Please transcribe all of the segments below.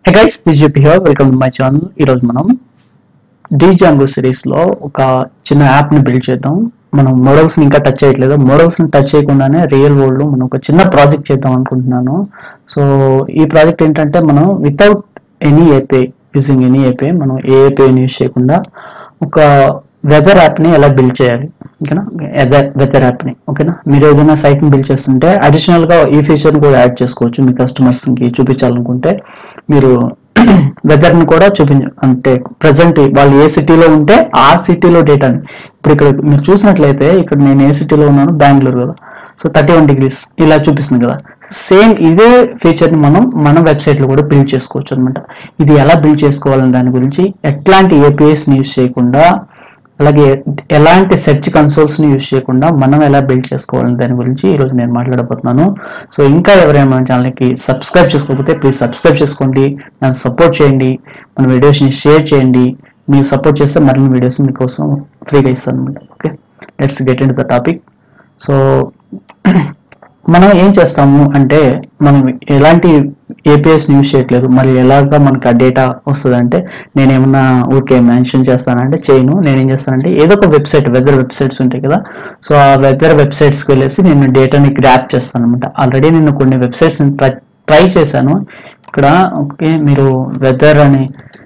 hey guys this here welcome to my channel ఈరోజు మనం D Django series లో ఒక చిన్న యాప్ ని బిల్డ్ చేద్దాం మనం మోడల్స్ ని ఇంకా టచ్ చేయట్లేదు మోడల్స్ ని టచ్ చేయకుండానే రియల్ వరల్డ్ లో మనం ఒక చిన్న ప్రాజెక్ట్ చేద్దాం అనుకుంటున్నాను సో ఈ ప్రాజెక్ట్ ఏంటంటే మనం without any API using any API మనం ఏ ఏపీని యూజ్ చేయకుండా ఒక వెదర్ యాప్ ని ఎలా బిల్డ్ చేయాలి ఓకేనా వెదర్ యాప్ ని ఓకేనా మీరు ఏదైనా సైట్ ని బిల్డ్ చేస్తుంటే అడిషనల్ గా ఈ ఫీచర్ ని కూడా యాడ్ చేసుకోవచ్చు మీ కస్టమర్స్ కి చూపించాలనుకుంటే మీరు వెదర్ ని కూడా చూపి అంటే ప్రజెంట్ వాళ్ళు ఏ సిటీలో ఉంటే ఆ సిటీలో డేటాని ఇప్పుడు ఇక్కడ మీరు చూసినట్లయితే ఇక్కడ నేను ఏ సిటీలో ఉన్నాను బెంగళూరు కదా సో థర్టీ వన్ డిగ్రీస్ ఇలా చూపిస్తుంది కదా సేమ్ ఇదే ఫీచర్ ని మనం మన వెబ్సైట్ లో కూడా బిల్డ్ చేసుకోవచ్చు అనమాట ఇది ఎలా బిల్డ్ చేసుకోవాలని దాని గురించి ఎట్లాంటి ఏపీఎస్ ని యూజ్ చేయకుండా అలాగే ఎలాంటి సెర్చ్ కన్సోల్స్ ని యూజ్ చేయకుండా మనం ఎలా బిల్డ్ చేసుకోవాలని దాని గురించి ఈ రోజు నేను మాట్లాడబోతున్నాను సో ఇంకా ఎవరైనా మన ఛానల్కి సబ్స్క్రైబ్ చేసుకోకపోతే ప్లీజ్ సబ్స్క్రైబ్ చేసుకోండి నన్ను సపోర్ట్ చేయండి మన వీడియోస్ని షేర్ చేయండి మీరు సపోర్ట్ చేస్తే మరిన్ని వీడియోస్ మీకోసం ఫ్రీగా ఇస్తాను అనమాట okay let's get in the topic so మనం ఏం చేస్తాము అంటే మనం ఎలాంటి ఏపీఎస్ యూజ్ చేయట్లేదు మరి ఎలాగా మనకు ఆ డేటా వస్తుంది అంటే నేను ఏమన్నా ఊరికే మెన్షన్ చేస్తానంటే చేయను నేను ఏం చేస్తానంటే ఏదో ఒక వెబ్సైట్ వెదర్ వెబ్సైట్స్ ఉంటాయి కదా సో ఆ వెదర్ వెబ్సైట్స్కి వెళ్ళేసి నేను డేటాని గ్రాప్ చేస్తాను అనమాట ఆల్రెడీ నేను కొన్ని వెబ్సైట్స్ ట్రై చేశాను ఇక్కడ ఓకే మీరు వెదర్ అని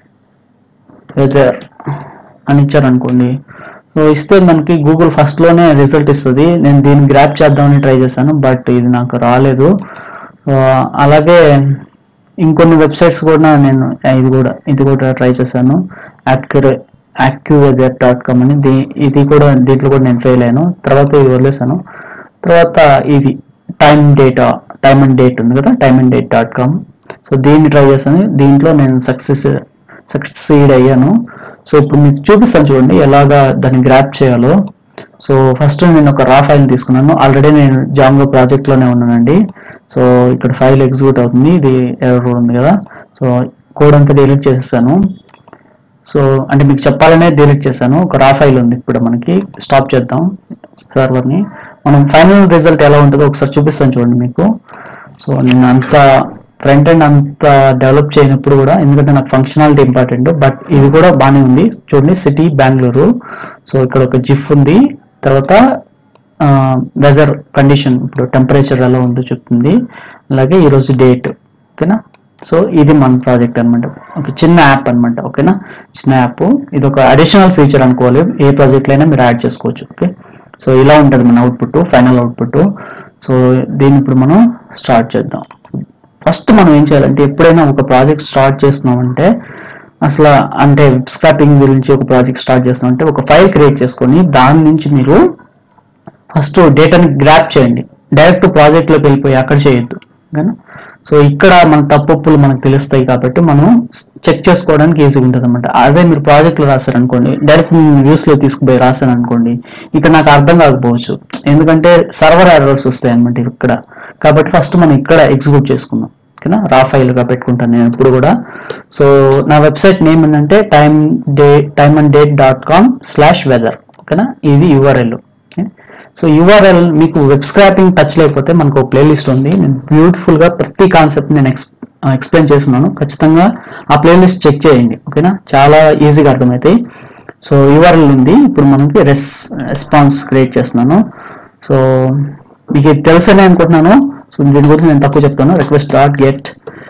వెదర్ అని ఇచ్చారనుకోండి సో ఇస్తే మనకి గూగుల్ ఫస్ట్ లోనే రిజల్ట్ ఇస్తుంది నేను దీన్ని గ్రాప్ చేద్దామని ట్రై చేశాను బట్ ఇది నాకు రాలేదు సో అలాగే ఇంకొన్ని వెబ్సైట్స్ కూడా నేను ఇది కూడా ఇది కూడా ట్రై చేశాను యాక్యురే యాక్యువెదర్ డాట్ కామ్ అని దీ ఇది కూడా దీంట్లో కూడా నేను ఫెయిల్ అయ్యాను తర్వాత ఇది వదిలేసాను తర్వాత ఇది time data time and date ఉంది కదా time and date dot com so దీన్ని ట్రై చేశాను దీంట్లో నేను సక్సెస్ సక్సీడ్ అయ్యాను సో ఇప్పుడు మీకు చూపిస్తాను చూడండి ఎలాగా దాన్ని గ్రాప్ చేయాలో సో ఫస్ట్ నేను ఒక రా ఫైల్ తీసుకున్నాను ఆల్రెడీ నేను జాంగో ప్రాజెక్ట్ లోనే ఉన్నానండి సో ఇక్కడ ఫైల్ ఎగ్జిక్యూట్ అవుతుంది ఇది ఎర్రర్ ఉంది కదా సో కోడ్ అంతా డిలీట్ చేసేసాను సో అంటే మీకు చెప్పాలనే డిలీట్ చేశాను ఒక రా ఫైల్ ఉంది ఇప్పుడు మనకి స్టాప్ చేద్దాం సర్వర్ని మనం ఫైనల్ రిజల్ట్ ఎలా ఉంటుందో ఒకసారి చూపిస్తాను చూడండి మీకు సో నేను అంత ఫ్రంట్ ఎండ్ అంత డెవలప్ చేయనప్పుడు కూడా ఎందుకంటే నాకు ఫంక్షనాలిటీ ఇంపార్టెంట్ బట్ ఇది కూడా బాగానే ఉంది చూడండి సిటీ బెంగళూరు సో ఇక్కడ ఒక జిఫ్ ఉంది తర్వాత వెదర్ కండిషన్ ఇప్పుడు టెంపరేచర్ ఎలా ఉందో చెప్తుంది అలాగే ఈరోజు డేట్ ఓకేనా సో ఇది మన ప్రాజెక్ట్ అనమాట ఒక చిన్న యాప్ అనమాట ఓకేనా చిన్న యాప్ ఇది ఒక అడిషనల్ ఫీచర్ అనుకోవాలి ఏ ప్రాజెక్ట్లో అయినా మీరు యాడ్ చేసుకోవచ్చు ఓకే సో ఇలా ఉంటుంది మన అవుట్పుట్ ఫైనల్ అవుట్పుట్ సో దీన్ని ఇప్పుడు మనం స్టార్ట్ చేద్దాం ఫస్ట్ మనం ఏం చేయాలంటే ఎప్పుడైనా ఒక ప్రాజెక్ట్ స్టార్ట్ చేస్తున్నామంటే అసలు అంటే వెబ్ స్క్రాపింగ్ గురించి ఒక ప్రాజెక్ట్ స్టార్ట్ చేస్తున్నామంటే ఒక ఫైల్ క్రియేట్ చేసుకొని దాని నుంచి మీరు ఫస్ట్ డేటాని గ్రాప్ చేయండి డైరెక్ట్ ప్రాజెక్ట్లోకి వెళ్ళిపోయి అక్కడ చేయొద్దు ఓకేనా సో ఇక్కడ మన తప్పులు మనకు తెలుస్తాయి కాబట్టి మనం చెక్ చేసుకోవడానికి ఈజీగా ఉంటుంది అనమాట అదే మీరు ప్రాజెక్ట్లో రాశారనుకోండి డైరెక్ట్ వ్యూస్లో తీసుకుపోయి రాశాను అనుకోండి ఇక్కడ నాకు అర్థం కాకపోవచ్చు ఎందుకంటే సర్వర్ ఎర్రర్స్ వస్తాయి అనమాట ఇక్కడ కాబట్టి ఫస్ట్ మనం ఇక్కడ ఎగ్జిక్యూట్ చేసుకుందాం ఓకేనా రా ఫైల్గా పెట్టుకుంటాను నేను ఇప్పుడు కూడా సో నా వెబ్సైట్ నేమ్ ఏంటంటే time day time and date dot com slash weather ఓకేనా ఇది యూఆర్ఎల్ సో యూఆర్ఎల్ మీకు వెబ్ స్క్రాపింగ్ టచ్ లేకపోతే మనకు ఒక ప్లేలిస్ట్ ఉంది నేను బ్యూటిఫుల్ గా ప్రతి కాన్సెప్ట్ నేను ఎక్స్ ఎక్స్ప్లెయిన్ చేస్తున్నాను ఖచ్చితంగా ఆ ప్లేలిస్ట్ చెక్ చేయండి ఓకేనా చాలా ఈజీగా అర్థమవుతాయి సో యూఆర్ఎల్ ఉంది ఇప్పుడు మనకి రెస్ రెస్పాన్స్ క్రియేట్ చేస్తున్నాను సో మీకు ఇది తెలుసనే అనుకుంటున్నాను సో దీని గురించి నేను తక్కువ చెప్తాను request dot get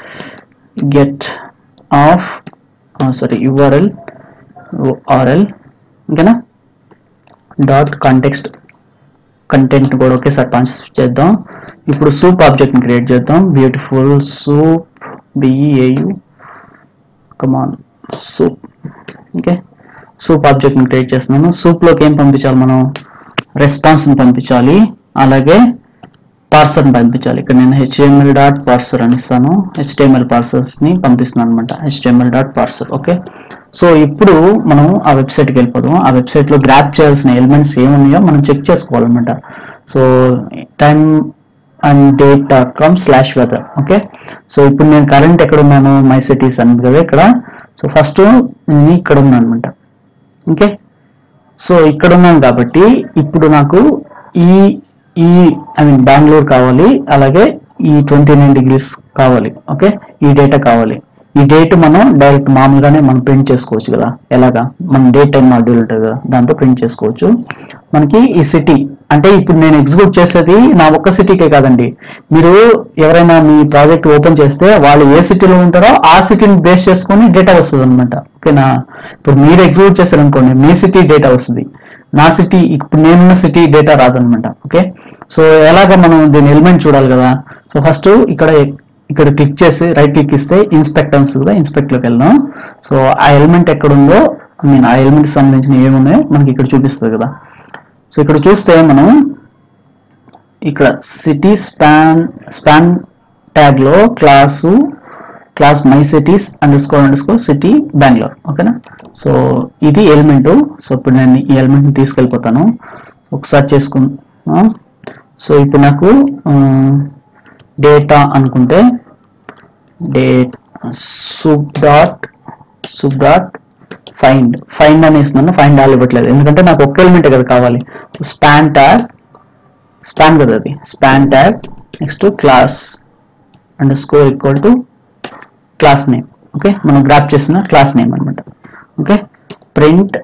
get off sorry URL ఆర్ఎల్ ఓకేనా డాట్ కాంటెక్స్ట్ కంటెంట్ కూడా ఒకేసారి పంచ్ చేద్దాం ఇప్పుడు సూప్ ఆబ్జెక్ట్ని క్రియేట్ చేద్దాం beautiful soup B E A U come on soup okay soup ఆబ్జెక్ట్ని క్రియేట్ చేస్తున్నాను సూప్లోకి ఏం పంపించాలి మనం రెస్పాన్స్ని పంపించాలి అలాగే పార్సర్ని పంపించాలి ఇక్కడ నేను హెచ్టిఎంఎల్ డాట్ పార్సర్ అని ఇస్తాను హెచ్టిఎంఎల్ పార్సర్స్ని పంపిస్తున్నాను అనమాట HTML dot parser okay so ఇప్పుడు మనం ఆ వెబ్సైట్కి వెళ్ళిపోదాం ఆ వెబ్సైట్లో గ్రాప్ చేయాల్సిన ఎలిమెంట్స్ ఏమున్నాయో మనం చెక్ చేసుకోవాలన్నమాట so time and date dot com slash weather okay so ఇప్పుడు నేను కరెంట్ ఎక్కడ ఉన్నాను మై సిటీస్ అన్నది కదా ఇక్కడ సో ఫస్ట్ నేను ఇక్కడ ఉన్నాను అనమాట ఓకే సో ఇక్కడ ఉన్నాను కాబట్టి ఇప్పుడు నాకు ఈ ఈ ఐ మీన్ బెంగళూరు కావాలి అలాగే ఈ ట్వంటీ నైన్ డిగ్రీస్ కావాలి ఓకే ఈ డేటా కావాలి ఈ డేట్ మనం డైరెక్ట్ మామూలుగానే మనం ప్రింట్ చేసుకోవచ్చు కదా ఎలాగా మన డేట్ టైం మాడ్యూల్ ఉంటుంది కదా దాంతో ప్రింట్ చేసుకోవచ్చు మనకి ఈ సిటీ అంటే ఇప్పుడు నేను ఎగ్జిక్యూట్ చేసేది నా ఒక్క సిటీకే కాదండి మీరు ఎవరైనా మీ ప్రాజెక్ట్ ఓపెన్ చేస్తే వాళ్ళు ఏ సిటీలో ఉంటారో ఆ సిటీని బేస్ చేసుకొని డేటా వస్తుంది అనమాట ఓకేనా ఇప్పుడు మీరు ఎగ్జిక్యూట్ చేశారనుకోండి మీ సిటీ డేటా వస్తుంది నా సిటీ ఇప్పుడు నేనున్న సిటీ డేటా రాదనమాట ఓకే సో ఎలాగ మనం దీని ఎలిమెంట్ చూడాలి కదా సో ఫస్ట్ ఇక్కడ ఇక్కడ క్లిక్ చేసి రైట్ క్లిక్ ఇస్తే ఇన్స్పెక్ట్ వస్తుంది కదా ఇన్స్పెక్ట్ లోకి వెళ్దాం సో ఆ ఎలిమెంట్ ఎక్కడ ఉందో ఐ మీన్ ఆ ఎలిమెంట్ సంబంధించిన ఏమున్నాయో మనకి ఇక్కడ చూపిస్తుంది కదా సో ఇక్కడ చూస్తే మనం ఇక్కడ సిటీ స్పాన్ స్పాన్ ట్యాగ్ లో class class my cities underscore underscore city Bengaluru ఓకేనా సో ఇది ఎలిమెంట్ సో ఇప్పుడు నేను ఈ ఎలిమెంట్ని తీసుకెళ్ళిపోతాను ఒకసారి చేసుకున్నా సో ఇప్పుడు నాకు డేటా అనుకుంటే date soup dot soup dot find find అని ఇస్తున్నాను ఫైండ్ ఆల్ ఇవ్వట్లేదు ఎందుకంటే నాకు ఒక్క ఎలిమెంట్ కదా కావాలి స్పాన్ ట్యాగ్ స్పాన్ కదా అది span tag next class underscore equal to class name okay మనం గ్రాప్ చేసిన క్లాస్ నేమ్ అనమాట okay print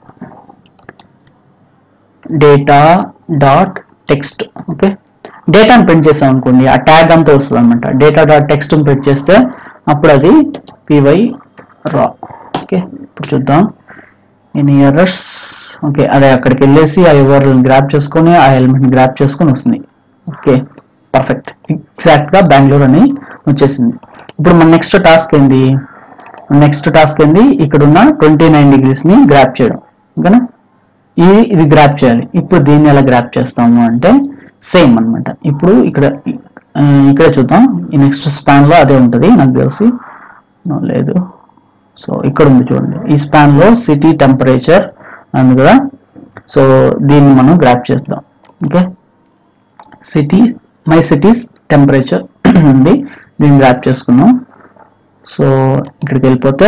data dot text okay డేటాను ప్రింట్ చేసాం అనుకోండి ఆ ట్యాగ్ అంతా వస్తుంది అనమాట డేటా డాట్ టెక్స్ట్ ప్రింట్ చేస్తే అప్పుడు అది పివై రా ఓకే ఇప్పుడు చూద్దాం ఎనీ ఎర్రర్స్ ఓకే అదే అక్కడికి వెళ్ళేసి ఆ యూఆర్ఎల్ గ్రాప్ చేసుకొని ఆ ఎలిమెంట్ గ్రాప్ చేసుకొని వస్తుంది ఓకే పర్ఫెక్ట్ ఎగ్జాక్ట్ గా బెంగళూరు అని వచ్చేసింది ఇప్పుడు మన నెక్స్ట్ టాస్క్ ఏంది నెక్స్ట్ టాస్క్ ఏంది ఇక్కడ ఉన్న ట్వంటీ నైన్ డిగ్రీస్ ని గ్రాప్ చేయడం ఓకేనా ఇది ఇది గ్రాప్ చేయాలి ఇప్పుడు దీన్ని ఎలా గ్రాప్ చేస్తాము అంటే సేమ్ అన్నమాట ఇప్పుడు ఇక్కడ ఆ, ఇక్కడే చూద్దాం ఈ నెక్స్ట్ స్పాన్ లో అదే ఉంటుంది నాకు తెలిసి No, లేదు సో ఇక్కడ ఉంది చూడండి ఈ స్పాన్ లో సిటీ టెంపరేచర్ అంది కదా సో దీన్ని మనం గ్రాప్ చేద్దాం okay city my cities temperature ఉంది దీన్ని గ్రాప్ చేసుకుందాం సో ఇక్కడికి వెళ్ళిపోతే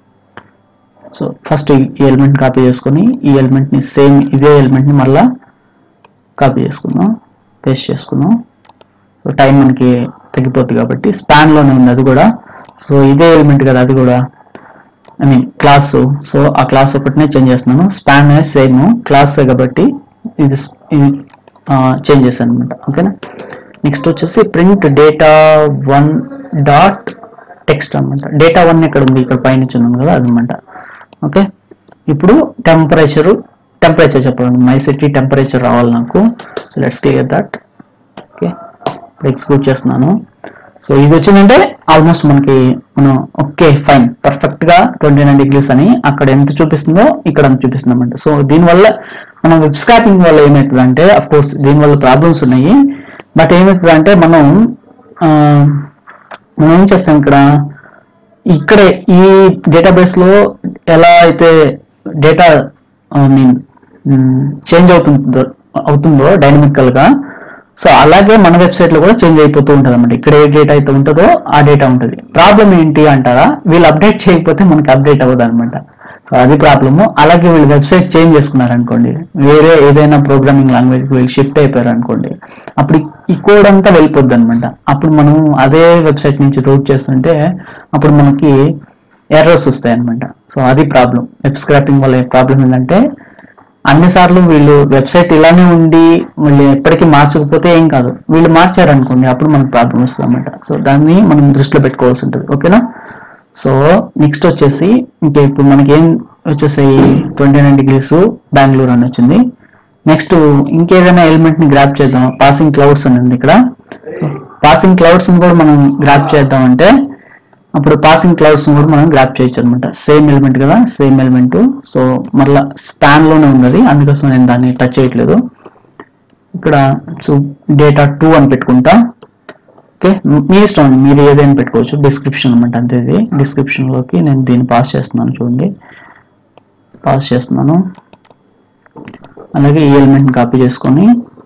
సో ఫస్ట్ ఈ ఎలిమెంట్ కాపీ చేసుకొని ఈ ఎలిమెంట్ని సేమ్ ఇదే ఎలిమెంట్ని మళ్ళా కాపీ చేసుకుందాం పేస్ట్ చేసుకుందాం సో టైం మనకి తగ్గిపోద్ది కాబట్టి స్పాన్లోనే ఉంది అది కూడా సో ఇదే ఎలిమెంట్ కదా అది కూడా ఐ మీన్ క్లాస్ సో ఆ క్లాస్ ఒకటినే చేంజ్ చేస్తున్నాను స్పాన్ సేమ్ క్లాస్ కాబట్టి ఇది ఇది చేంజ్ చేశాను అనమాట ఓకేనా నెక్స్ట్ వచ్చేసి print data one dot text అనమాట డేటా వన్ ఎక్కడ ఉంది ఇక్కడ పైన ఉన్నాను కదా అదనమాట ఓకే ఇప్పుడు టెంపరేచర్ టెంపరేచర్ చెప్పండి మై సిటీ టెంపరేచర్ రావాలి నాకు so let's clear that okay ఇప్పుడు ఎగ్జిక్యూట్ చేస్తున్నాను సో ఇది వచ్చిందంటే ఆల్మోస్ట్ మనకి మనం ఓకే ఫైన్ పర్ఫెక్ట్ గా ట్వంటీ నైన్ డిగ్రీస్ అని అక్కడ ఎంత చూపిస్తుందో ఇక్కడ అంత చూపిస్తుంది అనమాట సో దీనివల్ల మనం వెబ్ స్కాపింగ్ వల్ల ఏమవుతుంది అంటే అఫ్ కోర్స్ దీనివల్ల ప్రాబ్లమ్స్ ఉన్నాయి బట్ ఏమవుతుంది అంటే మనం ఆ, మనం ఏం చేస్తాం ఇక్కడ ఇక్కడే ఈ డేటాబేస్ లో ఎలా అయితే డేటా ఐ మీన్ చేంజ్ అవుతుందో అవుతుందో డైనమికల్ గా సో అలాగే మన వెబ్సైట్ లో కూడా చేంజ్ అయిపోతూ ఉంటుంది అనమాట ఇక్కడ ఏ డేటా అయితే ఉంటుందో ఆ డేటా ఉంటుంది ప్రాబ్లం ఏంటి అంటారా వీళ్ళు అప్డేట్ చేయకపోతే మనకి అప్డేట్ అవ్వదు అనమాట సో అది ప్రాబ్లము అలాగే వీళ్ళు వెబ్సైట్ చేంజ్ చేసుకున్నారు అనుకోండి వేరే ఏదైనా ప్రోగ్రామింగ్ లాంగ్వేజ్ వీళ్ళు షిఫ్ట్ అయిపోయారు అనుకోండి అప్పుడు ఈ కోడ్ అంతా వెళ్ళిపోద్ది అనమాట అప్పుడు మనం అదే వెబ్సైట్ నుంచి రూట్ చేస్తుంటే అప్పుడు మనకి ఎర్రర్స్ వస్తాయి అనమాట సో అది ప్రాబ్లం వెబ్ స్క్రాపింగ్ వల్ల ప్రాబ్లం ఏంటంటే అన్నిసార్లు వీళ్ళు వెబ్సైట్ ఇలానే ఉండి వీళ్ళు ఎప్పటికీ మార్చకపోతే ఏం కాదు వీళ్ళు మార్చారు అనుకోండి అప్పుడు మనకు ప్రాబ్లం వస్తుంది అనమాట సో దాన్ని మనం దృష్టిలో పెట్టుకోవాల్సి ఉంటుంది ఓకేనా సో నెక్స్ట్ వచ్చేసి ఇంకా ఇప్పుడు మనకి ఏం వచ్చేసాయి ట్వంటీ నైన్ డిగ్రీస్ బెంగళూరు అని వచ్చింది నెక్స్ట్ ఇంకేదైనా ఎలిమెంట్ ని గ్రాప్ చేద్దాం పాసింగ్ క్లౌడ్స్ అని ఉంది ఇక్కడ పాసింగ్ క్లౌడ్స్ ని కూడా మనం గ్రాప్ చేద్దాం అంటే అప్పుడు పాసింగ్ క్లౌడ్స్ కూడా మనం గ్రాప్ చేయొచ్చు అనమాట సేమ్ ఎలిమెంట్ కదా సేమ్ ఎలిమెంట్ సో మరలా స్పాన్ లోనే ఉన్నది అందుకోసం నేను దాన్ని టచ్ చేయట్లేదు ఇక్కడ సో డేటా టూ అని పెట్టుకుంటా ఓకే మీ ఇష్టం అండి మీరు ఏదైనా పెట్టుకోవచ్చు డిస్క్రిప్షన్ అనమాట అంతే ఇది డిస్క్రిప్షన్ లోకి నేను దీన్ని పాస్ చేస్తున్నాను చూడండి పాస్ చేస్తున్నాను అలాగే ఈ ఎలిమెంట్ కాపీ చేసుకొని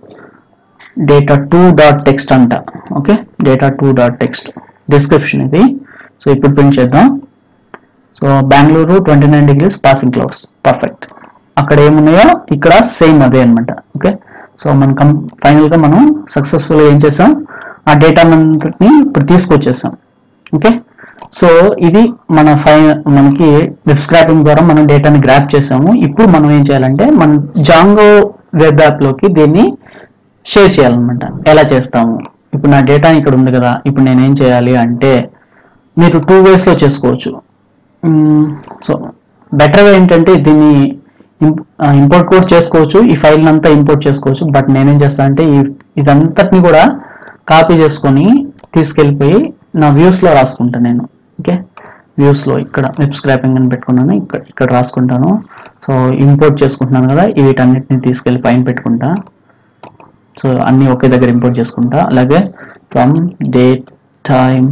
డేటా టూ డాట్ టెక్స్ట్ అంట okay data two dot text description ఇది సో ఇప్పుడు ప్రింట్ చేద్దాం so Bengaluru twenty nine degrees passing clouds perfect అక్కడ ఏమున్నాయో ఇక్కడ సేమ్ అదే అన్నమాట ఓకే సో మనం కం ఫైనల్గా మనం సక్సెస్ఫుల్గా ఏం చేసాం ఆ డేటా అంతటిని ఇప్పుడు తీసుకొచ్చేసాం ఓకే సో ఇది మన ఫై మనకి వెబ్ స్క్రాపింగ్ ద్వారా మనం డేటాని గ్రాప్ చేసాము ఇప్పుడు మనం ఏం చేయాలంటే మనం జాంగో వెబ్ యాప్లోకి దీన్ని షేర్ చేయాలన్నమాట ఎలా చేస్తాము ఇప్పుడు నా డేటా ఇక్కడ ఉంది కదా ఇప్పుడు నేను ఏం చేయాలి అంటే మీరు టూ వేస్లో చేసుకోవచ్చు సో బెటర్ ఏంటంటే దీన్ని ఇంపోర్ట్ కూడా చేసుకోవచ్చు ఈ ఫైల్ అంతా ఇంపోర్ట్ చేసుకోవచ్చు బట్ నేనేం చేస్తాను అంటే ఈ ఇదంతటిని కూడా కాపీ చేసుకొని తీసుకెళ్ళిపోయి నా వ్యూస్లో రాసుకుంటాను నేను ఓకే వ్యూస్లో ఇక్కడ వెబ్ స్క్రాపింగ్ అని పెట్టుకున్నాను ఇక్కడ ఇక్కడ రాసుకుంటాను సో ఇంపోర్ట్ చేసుకుంటున్నాను కదా వీటన్నిటిని తీసుకెళ్ళి పైన పెట్టుకుంటా సో అన్నీ ఒకే దగ్గర ఇంపోర్ట్ చేసుకుంటా అలాగే from date time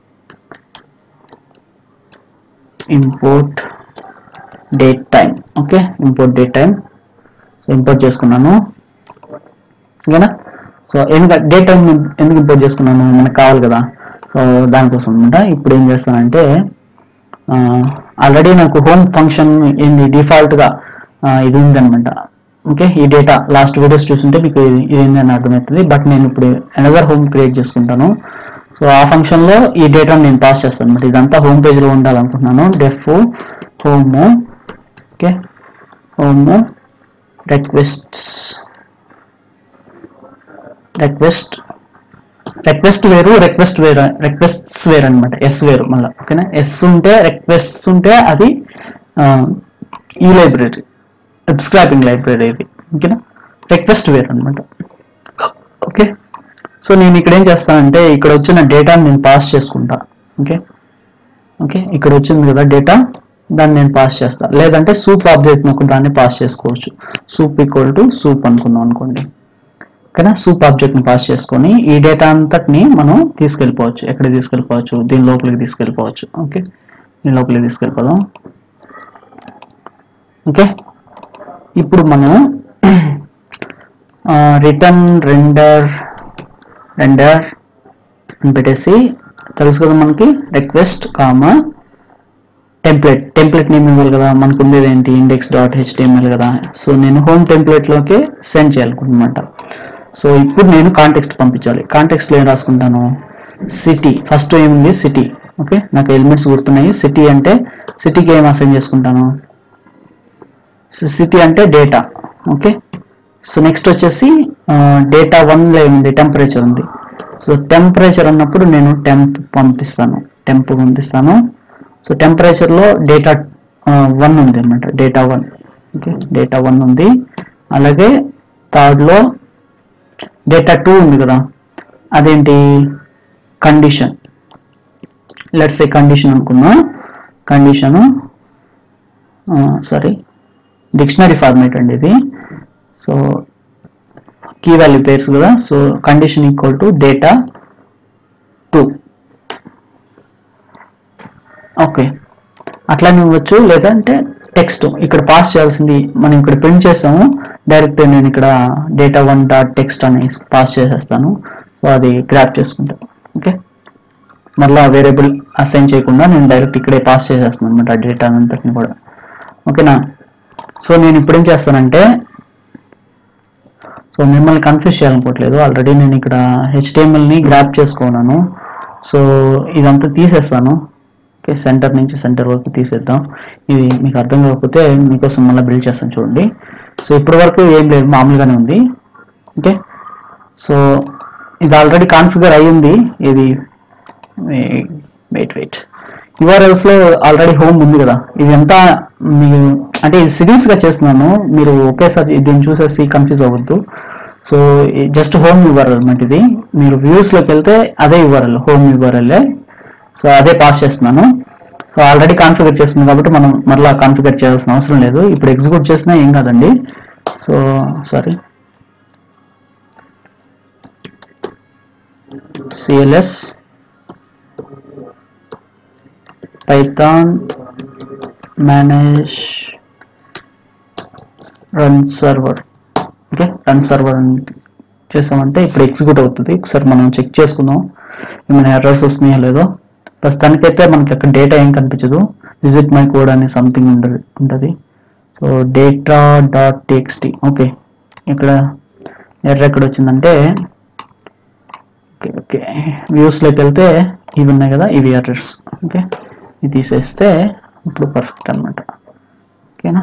import date time okay import date time so import చేసుకున్నాను ఓకేనా సో ఎందుకంటే డేట్ టైం ఎందుకు ఇంపోర్ట్ చేసుకున్నాను మనకు కావాలి కదా సో దానికోసం అనమాట ఇప్పుడు ఏం చేస్తానంటే ఆల్రెడీ నాకు హోమ్ ఫంక్షన్ ఏంది డిఫాల్ట్గా ఇది ఉందన్నమాట ఓకే ఈ డేటా లాస్ట్ వీడియోస్ చూస్తుంటే మీకు ఇది ఇది ఏందని అర్థమవుతుంది బట్ నేను ఇప్పుడు అనదర్ హోమ్ క్రియేట్ చేసుకుంటాను సో ఆ ఫంక్షన్లో ఈ డేటాను నేను పాస్ చేస్తాను అనమాట ఇదంతా హోమ్ పేజ్లో ఉండాలనుకుంటున్నాను def home okay home requests request request వేరు రిక్వెస్ట్ వేరు రిక్వెస్ట్స్ వేరు అనమాట ఎస్ వేరు మళ్ళీ ఓకేనా ఎస్ ఉంటే రిక్వెస్ట్స్ ఉంటే అది ఆ, ఈ లైబ్రరీ వెబ్ స్క్రాపింగ్ లైబ్రరీ ఇది ఓకేనా రిక్వెస్ట్ వేరు అనమాట ఓకే సో నేను ఇక్కడ ఏం చేస్తానంటే ఇక్కడ వచ్చిన డేటాని నేను పాస్ చేసుకుంటా ఓకే ఓకే ఇక్కడ వచ్చింది కదా డేటా దాన్ని నేను పాస్ చేస్తా లేదంటే సూప్ ఆబ్జెక్ట్ నాకు దాన్ని పాస్ చేసుకోవచ్చు సూప్ ఈక్వల్ టు సూప్ అనుకుందాం అనుకోండి ఓకేనా సూప్ ఆబ్జెక్ట్ని పాస్ చేసుకొని ఈ డేటా అంతటిని మనం తీసుకెళ్ళిపోవచ్చు ఎక్కడ తీసుకెళ్ళిపోవచ్చు దీని లోపలికి తీసుకెళ్ళిపోవచ్చు ఓకే దీని లోపలికి తీసుకెళ్ళిపోదాం ఓకే ఇప్పుడు మనం రిటర్న్ రెండర్ రెండర్ అని పెట్టేసి తెలుసు కదా మనకి request comma template template name ఇవ్వాలి కదా మనకు ఉండేది ఏంటి ఇండెక్స్ డాట్ హెచ్టిఎంఎల్ కదా సో నేను హోమ్ టెంప్లెట్లోకి సెండ్ చేయాలనుకుంటున్నమాట సో ఇప్పుడు నేను కాంటెక్స్ట్ పంపించాలి కాంటెక్స్ట్లో ఏం రాసుకుంటాను సిటీ ఫస్ట్ ఏముంది సిటీ ఓకే నాకు ఎలిమెంట్స్ గుర్తున్నాయి సిటీ అంటే సిటీకి ఏం అసైన్ చేసుకుంటాను సిటీ అంటే డేటా ఓకే సో నెక్స్ట్ వచ్చేసి డేటా వన్లో ఏముంది టెంపరేచర్ ఉంది సో టెంపరేచర్ అన్నప్పుడు నేను టెంప్ పంపిస్తాను టెంప్ పంపిస్తాను సో టెంపరేచర్లో డేటా వన్ ఉంది అనమాట data one okay data one ఉంది అలాగే థర్డ్లో డేటా టూ ఉంది కదా అదేంటి కండిషన్ లెట్స్ ఏ కండిషన్ అనుకుందాం కండిషను సారీ డిక్షనరీ ఫార్మేట్ అండి ఇది సో కీ వాల్యూ పేర్స్ కదా so condition equal to data two okay అట్లానే ఇవ్వచ్చు లేదంటే టెక్స్ట్ ఇక్కడ పాస్ చేయాల్సింది మనం ఇక్కడ ప్రింట్ చేసాము డైరెక్ట్ నేను ఇక్కడ డేటా వన్ డాట్ టెక్స్ట్ అని పాస్ చేసేస్తాను సో అది గ్రాప్ చేసుకుంటాను ఓకే మళ్ళీ వేరియబుల్ అసైన్ చేయకుండా నేను డైరెక్ట్ ఇక్కడే పాస్ చేసేస్తాను అనమాట డేటా అంతటిని కూడా ఓకేనా సో నేను ఇప్పుడు ఏం చేస్తానంటే సో మిమ్మల్ని కన్ఫ్యూజ్ చేయాలనుకోవట్లేదు ఆల్రెడీ నేను ఇక్కడ హెచ్టిఎంఎల్ని గ్రాప్ చేసుకున్నాను సో ఇదంతా తీసేస్తాను ఓకే సెంటర్ నుంచి సెంటర్ వరకు తీసేద్దాం ఇది మీకు అర్థం కాకపోతే మీకోసం మళ్ళీ బిల్డ్ చేస్తాను చూడండి సో ఇప్పటి వరకు ఏం లేదు మామూలుగానే ఉంది ఓకే సో ఇది ఆల్రెడీ కాన్ఫిగర్ అయ్యింది ఇది వెయిట్ వెయిట్ యూఆర్ఎల్స్ లో ఆల్రెడీ హోమ్ ఉంది కదా ఇదంతా మీరు అంటే ఇది సిరీస్ గా చేస్తున్నాను మీరు ఒకేసారి దీన్ని చూసేసి కన్ఫ్యూజ్ అవ్వద్దు సో జస్ట్ హోమ్ యూఆర్ఎల్ అనమాట ఇది మీరు వ్యూస్ లోకి వెళ్తే అదే యూఆర్ఎల్ హోమ్ యూఆర్ఎల్ సో అదే పాస్ చేస్తున్నాను సో ఆల్రెడీ కాన్ఫిగర్ చేస్తుంది కాబట్టి మనం మరలా కాన్ఫిగర్ చేయాల్సిన అవసరం లేదు ఇప్పుడు ఎగ్జిక్యూట్ చేసినా ఏం కాదండి so sorry CLS python manage run server okay run server చేసామంటే ఇప్పుడు ఎగ్జిక్యూట్ అవుతుంది ఒకసారి మనం చెక్ చేసుకుందాం ఏమైనా ఎర్రర్స్ వస్తున్నాయో లేదో ప్రస్తుతానికైతే మనకి అక్కడ డేటా ఏం కనిపించదు విజిట్ మై కోడ్ అనే సంథింగ్ ఉంటుంది ఉంటుంది so data dot TXT okay ఇక్కడ ఎర్ర ఎక్కడ వచ్చిందంటే ఓకే ఓకే వ్యూస్లోకి వెళ్తే ఇవి ఉన్నాయి కదా ఇవి అడ్రస్ ఓకే ఇది తీసేస్తే ఇప్పుడు పర్ఫెక్ట్ అనమాట ఓకేనా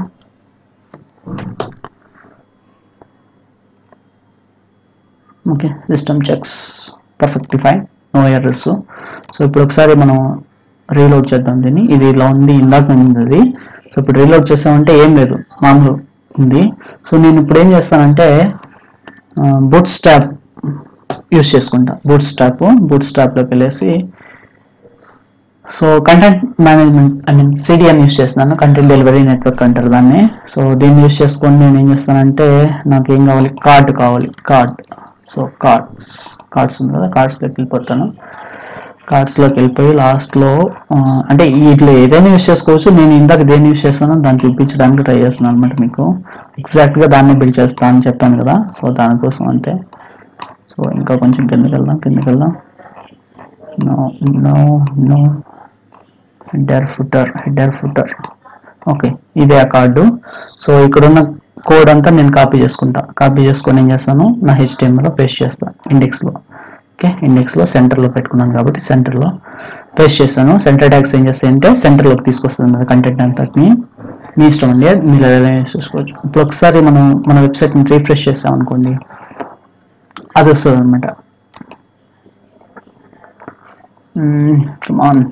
okay system checks perfectly fine no errors so ఇప్పుడు ఒకసారి మనం రీలోడ్ చేద్దాం దీన్ని ఇది ఇలా ఉంది ఇందాక ఉంది అది సో ఇప్పుడు రీలోడ్ చేసామంటే ఏం లేదు మామూలు ఉంది సో నేను ఇప్పుడు ఏం చేస్తానంటే బూట్ స్టాప్ యూస్ చేసుకుంటా బూట్ స్టాప్ బూట్ స్టాప్లోకి వెళ్ళేసి so content management I mean CDN use చేస్తున్నాను కంటెంట్ డెలివరీ నెట్వర్క్ అంటారు దాన్ని సో దీన్ని యూస్ చేసుకొని నేను ఏం చేస్తానంటే నాకు ఏం కావాలి కార్డ్ కావాలి కార్డ్ సో కార్డ్స్ కార్డ్స్ ఉంది కదా కార్డ్స్లోకి వెళ్ళిపోతాను కార్డ్స్లోకి వెళ్ళిపోయి లాస్ట్లో అంటే వీటిలో ఏదైనా యూస్ చేసుకోవచ్చు నేను ఇందాక దేన్ని యూస్ చేస్తానో దాన్ని చూపించడానికి ట్రై చేస్తున్నాను అనమాట మీకు ఎగ్జాక్ట్గా దాన్ని బిల్డ్ చేస్తా అని చెప్పాను కదా సో దానికోసం అంతే సో ఇంకా కొంచెం కిందకి వెళ్దాం కిందకి వెళ్దాం no no no header footer header footer okay ఇదే ఆ కార్డు సో ఇక్కడ ఉన్న కోడ్ అంతా నేను కాపీ చేసుకుంటా కాపీ చేసుకొని ఏం చేస్తాను నా హెచ్టిఎంలో పేస్ట్ చేస్తాను ఇండెక్స్లో ఓకే ఇండెక్స్లో సెంటర్లో పెట్టుకున్నాను కాబట్టి సెంటర్లో పేస్ట్ చేస్తాను సెంటర్ ట్యాగ్స్ ఏం చేస్తాయి అంటే సెంటర్లోకి తీసుకొస్తుంది కంటెంట్ అంతటిని మీ ఇష్టం అండి మీరు ఎలా యూస్ చేసుకోవచ్చు ఇప్పుడు ఒకసారి మనం మన వెబ్సైట్ని రీఫ్రెష్ చేస్తాం అనుకోండి అది వస్తుంది అనమాట ఆన్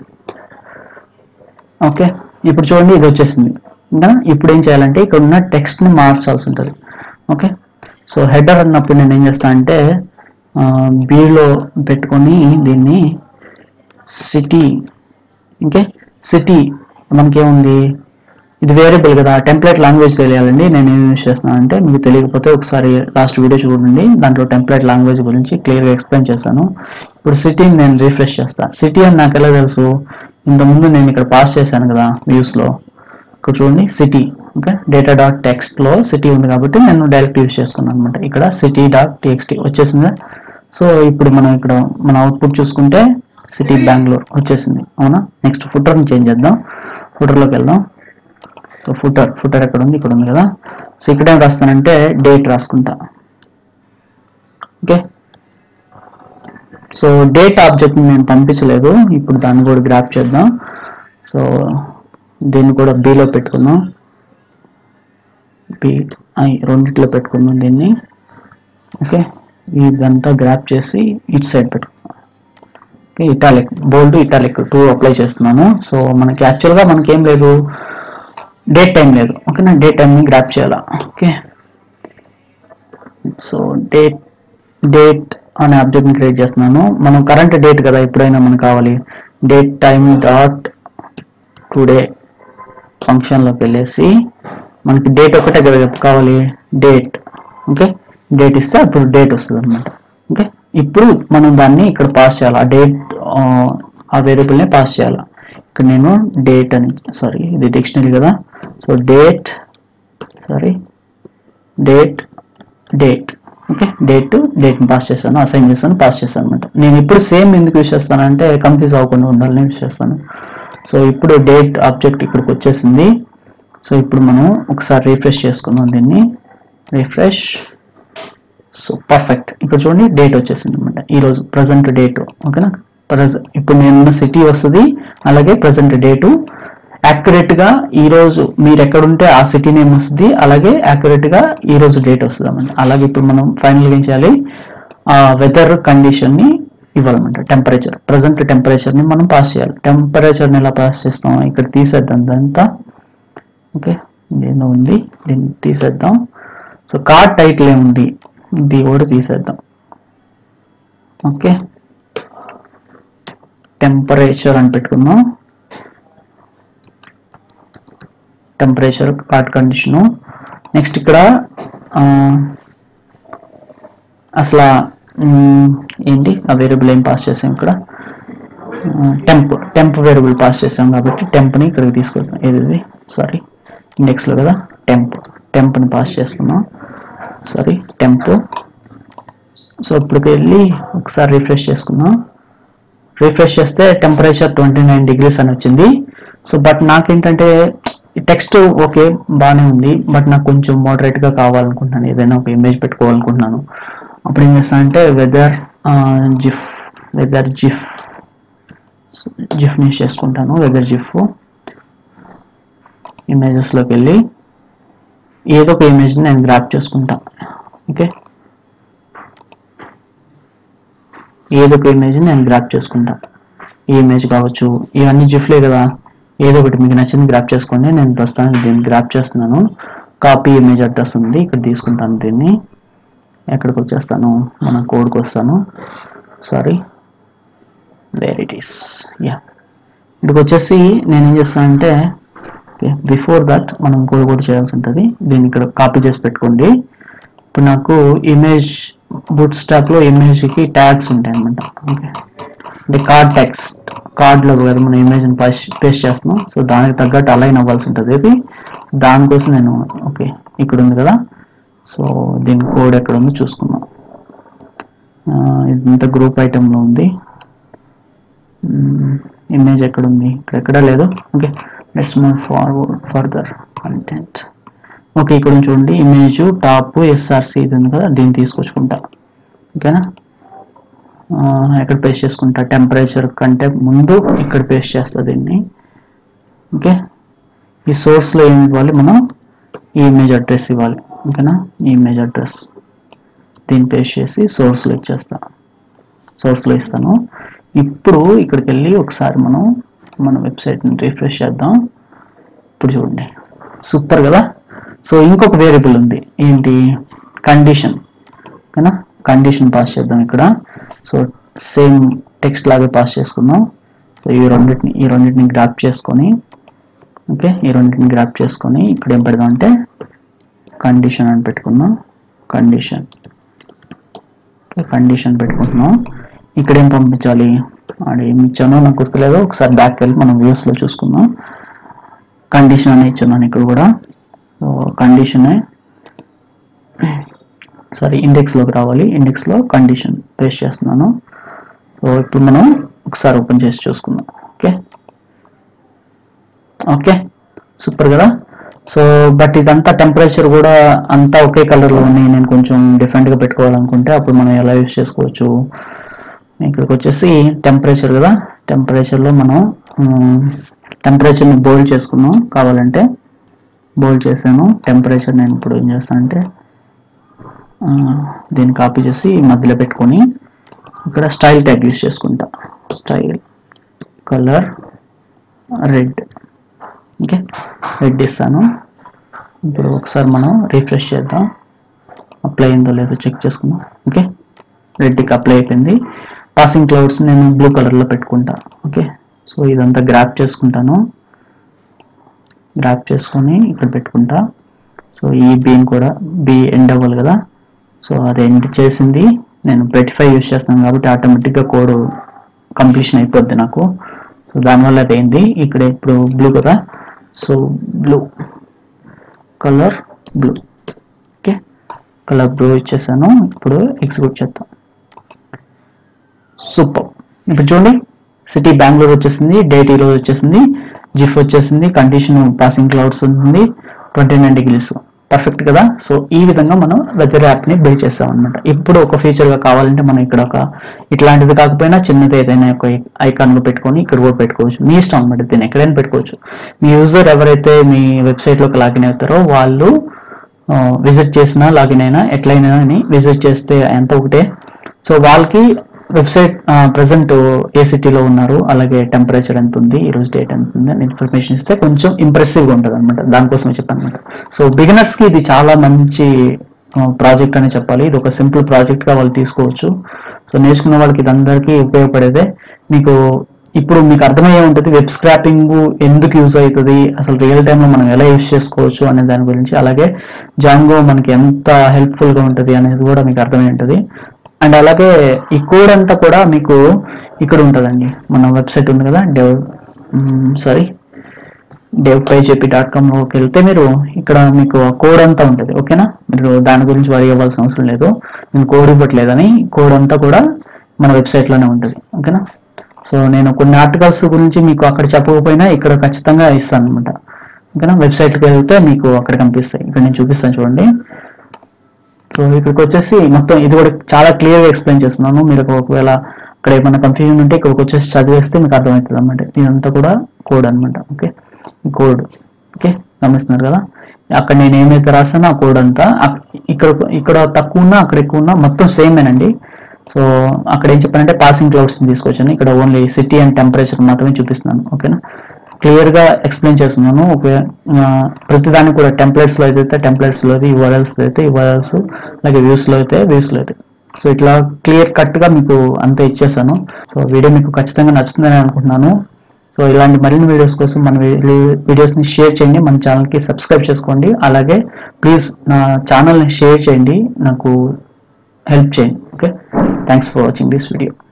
ఓకే ఇప్పుడు చూడండి ఇది వచ్చేసింది ఇంకా ఇప్పుడు ఏం చేయాలంటే ఇక్కడ ఉన్న టెక్స్ట్ని మార్చాల్సి ఉంటుంది ఓకే సో హెడర్ అన్నప్పుడు నేను ఏం చేస్తాను అంటే బీలో పెట్టుకొని దీన్ని సిటీ ఓకే సిటీ మనకేముంది ఇది వేరియబుల్ కదా టెంప్లెట్ లాంగ్వేజ్ తెలియాలండి నేను ఏం యూస్ చేస్తున్నాను అంటే మీకు తెలియకపోతే ఒకసారి లాస్ట్ వీడియో చూడండి దాంట్లో టెంప్లెట్ లాంగ్వేజ్ గురించి క్లియర్గా ఎక్స్ప్లెయిన్ చేశాను ఇప్పుడు సిటీని నేను రిఫ్రెష్ చేస్తాను సిటీ అని నాకు ఎలా తెలుసు ఇంతకుముందు నేను ఇక్కడ పాస్ చేశాను కదా వ్యూస్లో ఇక్కడ చూడండి సిటీ ఓకే డేటా డాట్ టెక్స్ట్లో సిటీ ఉంది కాబట్టి నేను డైరెక్ట్ యూస్ చేసుకున్నాను అనమాట ఇక్కడ సిటీ డాట్ టీఎక్స్టీ వచ్చేసిందా సో ఇప్పుడు మనం ఇక్కడ మన అవుట్పుట్ చూసుకుంటే సిటీ బెంగళూరు వచ్చేసింది అవునా నెక్స్ట్ ఫుటర్ని చేంజ్ చేద్దాం ఫుటర్లోకి వెళ్దాం సో ఫుటర్ ఫుటర్ ఎక్కడ ఉంది ఇక్కడ ఉంది కదా సో ఇక్కడ ఏం రాస్తానంటే డేట్ రాసుకుంటా ఓకే సో డేట్ ఆబ్జెక్ట్ నేను పంపించలేదు ఇప్పుడు దాన్ని కూడా గ్రాప్ చేద్దాం సో దీన్ని కూడా బీలో పెట్టుకుందాం బి ఐ రెండిట్లో పెట్టుకుందాం దీన్ని ఓకే ఇదంతా గ్రాప్ చేసి ఇటు సైడ్ పెట్టుకుందాం okay italic bold italic to apply చేస్తున్నాను సో మనకి యాక్చువల్గా మనకి ఏం లేదు డేట్ టైం లేదు ఓకేనా డేట్ టైంని గ్రాప్ చేయాలా ఓకే సో డేట్ డేట్ అనే ఆబ్జెక్ట్ని క్రియేట్ చేస్తున్నాను మనం కరెంట్ డేట్ కదా ఎప్పుడైనా మనకు కావాలి డేట్ టైం డాట్ టుడే ఫంక్షన్లోకి వెళ్ళేసి మనకి డేట్ ఒకటే కదా కావాలి డేట్ ఓకే డేట్ ఇస్తే అప్పుడు డేట్ వస్తుంది అనమాట ఓకే ఇప్పుడు మనం దాన్ని ఇక్కడ పాస్ చేయాలి ఆ డేట్ ఆ వేరియబుల్ని పాస్ చేయాలి ఇక్కడ నేను డేట్ అని సారీ ఇది డిక్షనరీ కదా so date sorry date date okay date డేట్ని పాస్ చేశాను అసైన్ చేశాను పాస్ చేశాను అనమాట నేను ఇప్పుడు సేమ్ ఎందుకు యూస్ చేస్తానంటే కన్ఫ్యూజ్ అవ్వకుండా ఉండాలని యూస్ చేస్తాను సో ఇప్పుడు డేట్ ఆబ్జెక్ట్ ఇక్కడికి వచ్చేసింది సో ఇప్పుడు మనం ఒకసారి రిఫ్రెష్ చేసుకుందాం దీన్ని రిఫ్రెష్ సో పర్ఫెక్ట్ ఇక్కడ చూడండి డేట్ వచ్చేసింది అనమాట ఈరోజు ప్రజెంట్ డేట్ ఓకేనా ప్రజ ఇప్పుడు నేను సిటీ వస్తుంది అలాగే ప్రజెంట్ డేటు యాక్యురేట్గా ఈరోజు మీరు ఎక్కడుంటే ఆ సిటీ నేమ్ వస్తుంది అలాగే యాక్యురేట్గా ఈరోజు డేట్ వస్తుంది అన్నమాట అలాగే ఇప్పుడు మనం ఫైనల్గా ఏం చేయాలి ఆ వెదర్ కండిషన్ని ఇవ్వాలన్నమాట టెంపరేచర్ ప్రజెంట్ టెంపరేచర్ని మనం పాస్ చేయాలి టెంపరేచర్ని ఎలా పాస్ చేస్తాం ఇక్కడ తీసేద్దాం ఇదంతా ఓకే ఇదేదో ఉంది దీన్ని తీసేద్దాం సో కార్డ్ టైటిల్ ఏముంది ఇది కూడా తీసేద్దాం ఓకే టెంపరేచర్ అని పెట్టుకుందాం టెంపరేచర్ కార్డ్ కండిషను నెక్స్ట్ ఇక్కడ ఆ, అసలు మ్, ఏంటి ఆ వేరియబుల్ ఏం పాస్ చేసాం ఇక్కడ టెంప్ టెంప్ వేరియబుల్ పాస్ చేసాం కాబట్టి టెంప్ని ఇక్కడికి తీసుకెళ్తాం ఏది ఇది సారీ ఇండెక్స్లో కదా టెంప్ టెంప్ని పాస్ చేసుకున్నాం సారీ టెంప్ సో ఇప్పటికి వెళ్ళి ఒకసారి రిఫ్రెష్ చేసుకుందాం రిఫ్రెష్ చేస్తే టెంపరేచర్ ట్వంటీ నైన్ డిగ్రీస్ అని వచ్చింది సో బట్ నాకేంటంటే టెక్స్ట్ ఓకే బాగానే ఉంది బట్ నాకు కొంచెం మోడరేట్గా కావాలనుకుంటున్నాను ఏదైనా ఒక ఇమేజ్ పెట్టుకోవాలనుకుంటున్నాను అప్పుడు ఏం చేస్తానంటే వెదర్ జిఫ్ వెదర్ జిఫ్ జిఫ్ని యూస్ చేసుకుంటాను వెదర్ జిఫ్ ఇమేజెస్లోకి వెళ్ళి ఏదో ఒక ఇమేజ్ని నేను గ్రాప్ చేసుకుంటా ఓకే ఏదో ఒక ఇమేజ్ని నేను గ్రాప్ చేసుకుంటా ఈ ఇమేజ్ కావచ్చు ఇవన్నీ జిఫ్లే కదా ఏదో ఒకటి మీకు నచ్చింది గ్రాప్ చేసుకోండి నేను ప్రస్తుతానికి దీన్ని గ్రాప్ చేస్తున్నాను కాపీ ఇమేజ్ అడ్రస్ ఉంది ఇక్కడ తీసుకుంటాను దీన్ని ఎక్కడికి వచ్చేస్తాను మన కోడ్కి వస్తాను sorry where it is yeah ఇక్కడికి వచ్చేసి నేను ఏం చేస్తానంటే బిఫోర్ దట్ మనం కోడ్ కూడా చేయాల్సి ఉంటుంది దీన్ని ఇక్కడ కాపీ చేసి పెట్టుకోండి ఇప్పుడు నాకు ఇమేజ్ బుట్ స్టాక్లో ఇమేజ్కి ట్యాగ్స్ ఉంటాయి అనమాట ఓకే అంటే కార్డ్ టెక్స్ట్ కార్డ్లో కదా మనం ఇమేజ్ని పేస్ట్ చేస్తున్నాం సో దానికి తగ్గట్టు అలైన్ అవ్వాల్సి ఉంటుంది ఇది దానికోసం నేను ఓకే ఇక్కడ ఉంది కదా సో దీని కోడ్ ఎక్కడ ఉందో చూసుకుందాం ఆ, ఇది ఇంత గ్రూప్ ఐటెంలో ఉంది ఇమేజ్ ఎక్కడ ఉంది ఇక్కడ ఎక్కడ లేదు okay let's move forward further content okay ఇక్కడ నుంచి చూడండి ఇమేజ్ టాప్ ఎస్ఆర్సి ఇది ఉంది కదా దీన్ని తీసుకొచ్చుకుంటా ఓకేనా ఆ, ఎక్కడ పేస్ట్ చేసుకుంటా టెంపరేచర్ కంటే ముందు ఇక్కడ పేస్ట్ చేస్తా దీన్ని ఓకే ఈ సోర్స్లో ఏమి ఇవ్వాలి మనం ఈ ఇమేజ్ అడ్రస్ ఇవ్వాలి ఓకేనా ఈ ఇమేజ్ అడ్రస్ దీన్ని పేస్ట్ చేసి సోర్స్లో ఇచ్చేస్తా సోర్స్లో ఇస్తాను ఇప్పుడు ఇక్కడికి వెళ్ళి ఒకసారి మనం మన వెబ్సైట్ని రిఫ్రెష్ చేద్దాం ఇప్పుడు చూడండి సూపర్ కదా సో ఇంకొక వేరియబుల్ ఉంది ఏంటి కండిషన్ ఓకేనా కండిషన్ పాస్ చేద్దాం ఇక్కడ సో సేమ్ టెక్స్ట్ లాగే పాస్ చేసుకుందాం సో ఈ రెండింటిని ఈ రెండింటిని గ్రాప్ చేసుకొని ఓకే ఈ రెండింటిని గ్రాప్ చేసుకొని ఇక్కడ ఏం పెడదాం అంటే కండిషన్ అని పెట్టుకుందాం కండిషన్ కండిషన్ పెట్టుకుంటున్నాం ఇక్కడ ఏం పంపించాలి ఆడ ఏమి ఇచ్చానో నాకు గుర్తులేదు ఒకసారి బ్యాక్ వెళ్ళి మనం వ్యూస్లో చూసుకుందాం కండిషన్ అని ఇచ్చున్నాను ఇక్కడ కూడా సో కండిషనే సారీ ఇండెక్స్లోకి రావాలి ఇండెక్స్లో కండిషన్ పేస్ట్ చేస్తున్నాను సో ఇప్పుడు మనం ఒకసారి ఓపెన్ చేసి చూసుకుందాం ఓకే ఓకే సూపర్ కదా సో బట్ ఇదంతా టెంపరేచర్ కూడా అంతా ఒకే కలర్లో ఉన్నాయి నేను కొంచెం డిఫరెంట్గా పెట్టుకోవాలనుకుంటే అప్పుడు మనం ఎలా యూస్ చేసుకోవచ్చు ఇక్కడికి వచ్చేసి టెంపరేచర్ కదా టెంపరేచర్లో మనం టెంపరేచర్ని బోల్డ్ చేసుకున్నాం కావాలంటే బోల్డ్ చేశాను టెంపరేచర్ నేను ఇప్పుడు ఏం చేస్తానంటే ఆ, దీన్ని కాపీ చేసి ఈ మధ్యలో పెట్టుకొని ఇక్కడ స్టైల్ ట్యాగ్ యూస్ చేసుకుంటా style colour red okay red ఇస్తాను ఇప్పుడు ఒకసారి మనం రిఫ్రెష్ చేద్దాం అప్లై అయిందో లేదో చెక్ చేసుకుందాం ఓకే రెడ్కి అప్లై అయిపోయింది పాసింగ్ క్లౌడ్స్ నేను బ్లూ కలర్లో పెట్టుకుంటా ఓకే సో ఇదంతా గ్రాప్ చేసుకుంటాను గ్రాప్ చేసుకొని ఇక్కడ పెట్టుకుంటా సో ఈ బీన్ కూడా బి ఎండ్ అవ్వాలి కదా సో అది ఎండ్ చేసింది నేను పెటిఫై యూస్ చేస్తాను కాబట్టి ఆటోమేటిక్గా కోడ్ కంప్లీషన్ అయిపోద్ది నాకు సో దానివల్ల అది అయింది ఇక్కడ ఇప్పుడు బ్లూ కదా so blue colour blue okay colour blue ఇచ్చేసాను ఇప్పుడు ఎగ్జిక్యూట్ చేద్దాం సూపర్ ఇప్పుడు చూడండి సిటీ బెంగళూరు వచ్చేసింది డేట్ ఈరోజు వచ్చేసింది జిఫ్ వచ్చేసింది కండిషన్ పాసింగ్ క్లౌడ్స్ ఉంది ట్వంటీ నైన్ డిగ్రీస్ పర్ఫెక్ట్ కదా సో ఈ విధంగా మనం వెదర్ యాప్ని బిల్డ్ చేస్తాం అనమాట ఇప్పుడు ఒక ఫీచర్గా కావాలంటే మనం ఇక్కడ ఒక ఇట్లాంటిది కాకపోయినా చిన్నది ఏదైనా ఒక ఐకాన్లో పెట్టుకొని ఇక్కడ కూడా పెట్టుకోవచ్చు మీ ఇష్టం అనమాట దీన్ని ఎక్కడైనా పెట్టుకోవచ్చు మీ యూజర్ ఎవరైతే మీ వెబ్సైట్లోకి లాగిన్ అవుతారో వాళ్ళు విజిట్ చేసినా లాగిన్ అయినా ఎట్లయినా అని విజిట్ చేస్తే ఎంత ఒకటే సో వాళ్ళకి వెబ్సైట్ ప్రజెంట్ ఏ సిటీలో ఉన్నారు అలాగే టెంపరేచర్ ఎంత ఉంది ఈ రోజు డేట్ ఎంత ఉంది అని ఇన్ఫర్మేషన్ ఇస్తే కొంచెం ఇంప్రెసివ్గా ఉంటుంది అనమాట దానికోసమే చెప్పాను అనమాట సో బిగినర్స్కి ఇది చాలా మంచి ప్రాజెక్ట్ అని చెప్పాలి ఇది ఒక సింపుల్ ప్రాజెక్ట్గా వాళ్ళు తీసుకోవచ్చు సో నేర్చుకున్న వాళ్ళకి ఇది అందరికీ ఉపయోగపడేదే మీకు ఇప్పుడు మీకు అర్థమయ్యే ఉంటుంది వెబ్ స్క్రాపింగ్ ఎందుకు యూజ్ అవుతుంది అసలు రియల్ టైంలో మనం ఎలా యూజ్ చేసుకోవచ్చు అనే దాని గురించి అలాగే జాంగో మనకి ఎంత హెల్ప్ఫుల్గా ఉంటుంది అనేది కూడా మీకు అర్థమై ఉంటుంది అండ్ అలాగే ఈ కోడ్ అంతా కూడా మీకు ఇక్కడ ఉంటుందండి మన వెబ్సైట్ ఉంది కదా డెవ్ సారీ డెవ్ పైజేపీ డాట్ కామ్లోకి వెళ్తే మీరు ఇక్కడ మీకు ఆ కోడ్ అంతా ఉంటుంది ఓకేనా మీరు దాని గురించి వరి అవ్వాల్సిన అవసరం లేదు నేను కోడ్ ఇవ్వట్లేదని కోడ్ అంతా కూడా మన వెబ్సైట్లోనే ఉంటుంది ఓకేనా సో నేను కొన్ని ఆర్టికల్స్ గురించి మీకు అక్కడ చెప్పకపోయినా ఇక్కడ ఖచ్చితంగా ఇస్తాను అనమాట ఓకేనా వెబ్సైట్కి వెళ్తే మీకు అక్కడ కనిపిస్తాయి ఇక్కడ నేను చూపిస్తాను చూడండి సో ఇక్కడికి వచ్చేసి మొత్తం ఇది కూడా చాలా క్లియర్గా ఎక్స్ప్లెయిన్ చేస్తున్నాను మీరు ఒకవేళ అక్కడ ఏమైనా కన్ఫ్యూజన్ ఉంటే ఇక్కడికి వచ్చేసి చదివేస్తే మీకు అర్థమవుతుంది అనమాట ఇదంతా కూడా కోడ్ అనమాట ఓకే కోడ్ ఓకే గమనిస్తున్నారు కదా అక్కడ నేను ఏమైతే రాసానో ఆ కోడ్ అంతా అక్- ఇక్కడ ఇక్కడ తక్కువ ఉన్నా అక్కడ ఎక్కువ ఉన్నా మొత్తం సేమేనండి సో అక్కడ ఏం చెప్పానంటే పాసింగ్ క్లౌడ్స్ తీసుకొచ్చాను ఇక్కడ ఓన్లీ సిటీ అండ్ టెంపరేచర్ మాత్రమే చూపిస్తున్నాను ఓకేనా క్లియర్ గా ఎక్స్ప్లెయిన్ చేస్తున్నాను ఓకే ఆ, ప్రతిదానికి కూడా టెంప్లెట్స్ లో అయితే టెంప్లెట్స్ లో అయితే యూఆర్ఎల్స్ అయితే యూఆర్ఎల్స్ అలాగే వ్యూస్ లో అయితే వ్యూస్ లో అయితే సో ఇట్లా క్లియర్ కట్ గా మీకు అంతా ఇచ్చేసాను సో వీడియో మీకు ఖచ్చితంగా నచ్చుతుందని అనుకుంటున్నాను సో ఇలాంటి మరిన్ని వీడియోస్ కోసం మన వీడియోస్ ని షేర్ చేయండి మన ఛానల్ కి సబ్స్క్రైబ్ చేసుకోండి అలాగే ప్లీజ్ నా ఛానల్ ని షేర్ చేయండి నాకు హెల్ప్ చేయండి okay thanks for watching this video